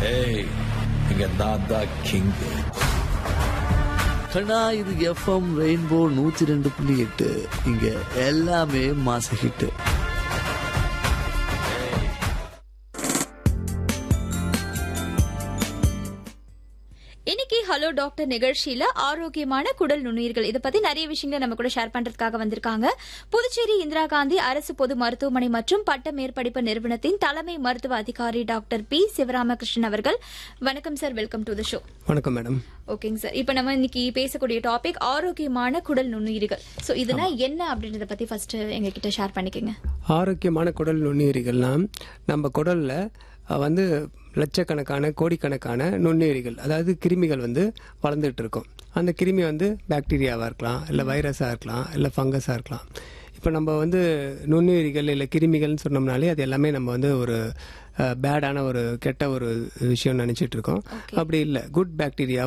ஏய் இங்க நான் தான் கிங் கண்ணா இது எஃப்எம் ரெயின்போ நூத்தி ரெண்டு புள்ளி எட்டு இங்க எல்லாமே மாச ஹிட்டு இன்னைக்கு ஹலோ டாக்டர் நிகழ்ச்சியில ஆரோக்கியமான குடல் நுண்ணுயிர்கள் இதை பத்தி நிறைய விஷயங்களை நம்ம கூட ஷேர் பண்றதுக்காக வந்திருக்காங்க புதுச்சேரி இந்திரா காந்தி அரசு பொது மருத்துவமனை மற்றும் பட்ட மேற்படிப்பு நிறுவனத்தின் தலைமை மருத்துவ அதிகாரி டாக்டர் பி சிவராமகிருஷ்ணன் அவர்கள் வணக்கம் sir welcome to the show வணக்கம் மேடம் ஓகேங்க சார் இப்போ நம்ம இன்னைக்கு பேசக்கூடிய டாபிக் ஆரோக்கியமான குடல் நுண்ணுயிர்கள் ஸோ இதுனா என்ன அப்படின்றத பத்தி ஃபர்ஸ்ட் எங்ககிட்ட ஷேர் பண்ணிக்கோங்க ஆரோக்கியமான குடல் நுண்ணுயிரிகள்லாம் நம்ம குடலில் வந்து லட்சக்கணக்கான கோடிக்கணக்கான நுண்ணுயிரிகள் அதாவது கிருமிகள் வந்து வளர்ந்துட்டு இருக்கும் அந்த கிருமி வந்து பாக்டீரியாவாக இருக்கலாம் இல்லை வைரஸாக இருக்கலாம் இல்லை ஃபங்கஸாக இருக்கலாம் இப்போ நம்ம வந்து நுண்ணுயிரிகள் இல்லை கிருமிகள்னு சொன்னோம்னாலே அது எல்லாமே நம்ம வந்து ஒரு பேடான ஒரு கெட்ட ஒரு விஷயம் நினச்சிட்டு இருக்கோம் அப்படி இல்லை குட் பாக்டீரியா